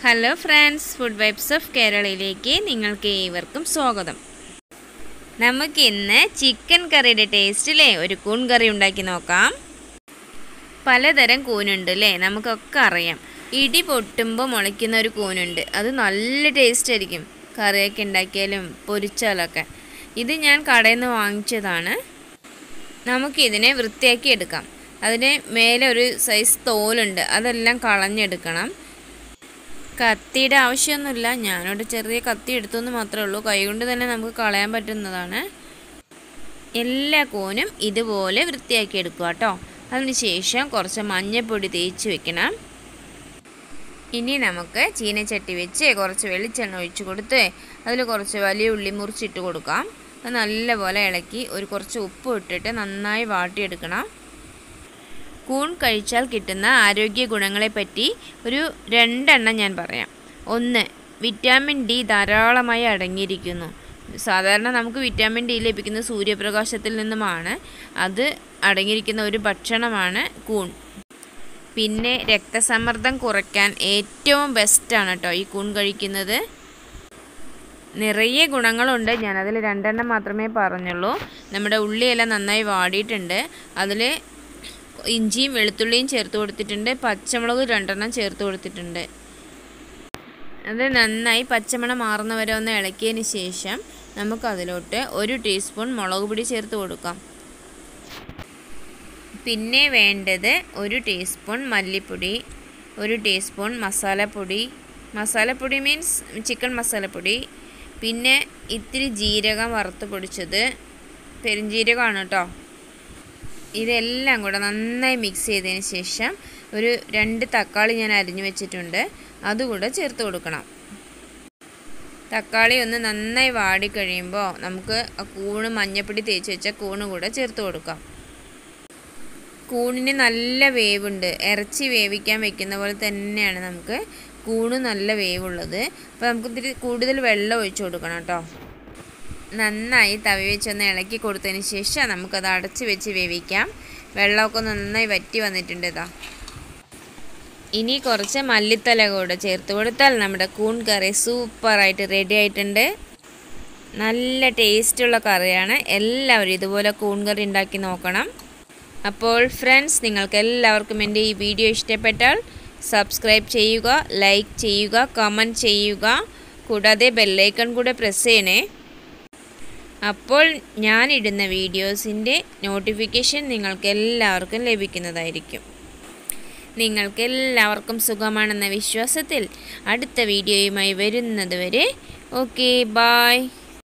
hello friends food vibes of കേരളയിലേക്ക് നിങ്ങൾക്ക് ഏവർക്കും സ്വാഗതം നമുക്ക് ഇന്ന് ചിക്കൻ കറിയുടെ ടേസ്റ്റിലെ ഒരു കൂൺ കറി ഉണ്ടാക്കി നോക്കാം പലതരം കൂനുണ്ട് അല്ലേ നമുക്കൊക്കെ അറിയാം ഇടി പൊട്ടുമ്പോൾ മുളയ്ക്കുന്ന ഒരു കൂനുണ്ട് അത് നല്ല ടേസ്റ്റ് ആയിരിക്കും കറിയൊക്കെ ഉണ്ടാക്കിയാലും പൊരിച്ചാലൊക്കെ ഇത് ഞാൻ കടയിൽ നിന്ന് വാങ്ങിച്ചതാണ് നമുക്കിതിനെ വൃത്തിയാക്കി എടുക്കാം അതിന് മേലെ ഒരു സൈസ് തോലുണ്ട് അതെല്ലാം കളഞ്ഞെടുക്കണം കത്തിയുടെ ആവശ്യമൊന്നുമില്ല ഞാനൊരു ചെറിയ കത്തി എടുത്തെന്ന് മാത്രമേ ഉള്ളൂ കൈകൊണ്ട് തന്നെ നമുക്ക് കളയാൻ പറ്റുന്നതാണ് എല്ലാ കൂനും ഇതുപോലെ വൃത്തിയാക്കി എടുക്കുക കേട്ടോ അതിനുശേഷം കുറച്ച് മഞ്ഞൾപ്പൊടി തേച്ച് വെക്കണം ഇനി നമുക്ക് ചീനച്ചട്ടി വെച്ച് കുറച്ച് വെളിച്ചെണ്ണ ഒഴിച്ച് കൊടുത്ത് അതിൽ കുറച്ച് വലിയ ഉള്ളി മുറിച്ചിട്ട് കൊടുക്കാം അത് നല്ലപോലെ ഇളക്കി ഒരു കുറച്ച് ഉപ്പ് ഇട്ടിട്ട് നന്നായി വാട്ടിയെടുക്കണം കൂൺ കഴിച്ചാൽ കിട്ടുന്ന ആരോഗ്യ ഗുണങ്ങളെപ്പറ്റി ഒരു രണ്ടെണ്ണം ഞാൻ പറയാം ഒന്ന് വിറ്റാമിൻ ഡി ധാരാളമായി അടങ്ങിയിരിക്കുന്നു സാധാരണ നമുക്ക് വിറ്റാമിൻ ഡി ലഭിക്കുന്നത് സൂര്യപ്രകാശത്തിൽ നിന്നുമാണ് അത് അടങ്ങിയിരിക്കുന്ന ഒരു ഭക്ഷണമാണ് കൂൺ പിന്നെ രക്തസമ്മർദ്ദം കുറയ്ക്കാൻ ഏറ്റവും ബെസ്റ്റാണ് കേട്ടോ ഈ കൂൺ കഴിക്കുന്നത് നിറയെ ഗുണങ്ങളുണ്ട് ഞാനതിൽ രണ്ടെണ്ണം മാത്രമേ പറഞ്ഞുള്ളൂ നമ്മുടെ ഉള്ളിയെല്ലാം നന്നായി വാടിയിട്ടുണ്ട് അതിൽ ഇഞ്ചിയും വെളുത്തുള്ളിയും ചേർത്ത് കൊടുത്തിട്ടുണ്ട് പച്ചമുളക് രണ്ടെണ്ണം ചേർത്ത് കൊടുത്തിട്ടുണ്ട് അത് നന്നായി പച്ചമണം മാറുന്നവരെ ഒന്ന് ഇളക്കിയതിന് ശേഷം നമുക്കതിലോട്ട് ഒരു ടീസ്പൂൺ മുളക് പൊടി ചേർത്ത് കൊടുക്കാം പിന്നെ വേണ്ടത് ഒരു ടീസ്പൂൺ മല്ലിപ്പൊടി ഒരു ടീസ്പൂൺ മസാലപ്പൊടി മസാലപ്പൊടി മീൻസ് ചിക്കൻ മസാലപ്പൊടി പിന്നെ ഇത്തിരി ജീരകം വറുത്ത് പൊടിച്ചത് പെരുംജീരകമാണ് കേട്ടോ ഇതെല്ലാം കൂടെ നന്നായി മിക്സ് ചെയ്തതിന് ശേഷം ഒരു രണ്ട് തക്കാളി ഞാൻ അരിഞ്ഞു വെച്ചിട്ടുണ്ട് അതുകൂടെ ചേർത്ത് കൊടുക്കണം തക്കാളി ഒന്ന് നന്നായി വാടി കഴിയുമ്പോൾ നമുക്ക് ആ കൂണ് മഞ്ഞപ്പൊടി തേച്ച് വെച്ച കൂണ് കൂടെ ചേർത്ത് കൊടുക്കാം കൂണിന് നല്ല വേവുണ്ട് ഇറച്ചി വേവിക്കാൻ വെക്കുന്ന പോലെ തന്നെയാണ് നമുക്ക് കൂണ് നല്ല വേവുള്ളത് അപ്പോൾ നമുക്ക് ഇത്തിരി കൂടുതൽ വെള്ളം ഒഴിച്ചു കൊടുക്കണം കേട്ടോ നന്നായി തവി വെച്ചൊന്ന് ഇളക്കി കൊടുത്തതിന് ശേഷം നമുക്കത് അടച്ച് വെച്ച് വേവിക്കാം വെള്ളമൊക്കെ നന്നായി വറ്റി വന്നിട്ടുണ്ട് ഇതാ ഇനി കുറച്ച് മല്ലിത്തല കൂടെ ചേർത്ത് കൊടുത്താൽ നമ്മുടെ കൂൺ കറി സൂപ്പറായിട്ട് റെഡി ആയിട്ടുണ്ട് നല്ല ടേസ്റ്റുള്ള കറിയാണ് എല്ലാവരും ഇതുപോലെ കൂൺ കറി ഉണ്ടാക്കി നോക്കണം അപ്പോൾ ഫ്രണ്ട്സ് നിങ്ങൾക്ക് എല്ലാവർക്കും എൻ്റെ ഈ വീഡിയോ ഇഷ്ടപ്പെട്ടാൽ സബ്സ്ക്രൈബ് ചെയ്യുക ലൈക്ക് ചെയ്യുക കമൻറ്റ് ചെയ്യുക കൂടാതെ ബെല്ലൈക്കൺ കൂടെ പ്രസ് ചെയ്യണേ അപ്പോൾ ഞാനിടുന്ന വീഡിയോസിൻ്റെ നോട്ടിഫിക്കേഷൻ നിങ്ങൾക്ക് എല്ലാവർക്കും ലഭിക്കുന്നതായിരിക്കും നിങ്ങൾക്ക് എല്ലാവർക്കും സുഖമാണെന്ന വിശ്വാസത്തിൽ അടുത്ത വീഡിയോയുമായി വരുന്നത് വരെ ഓക്കെ ബായ്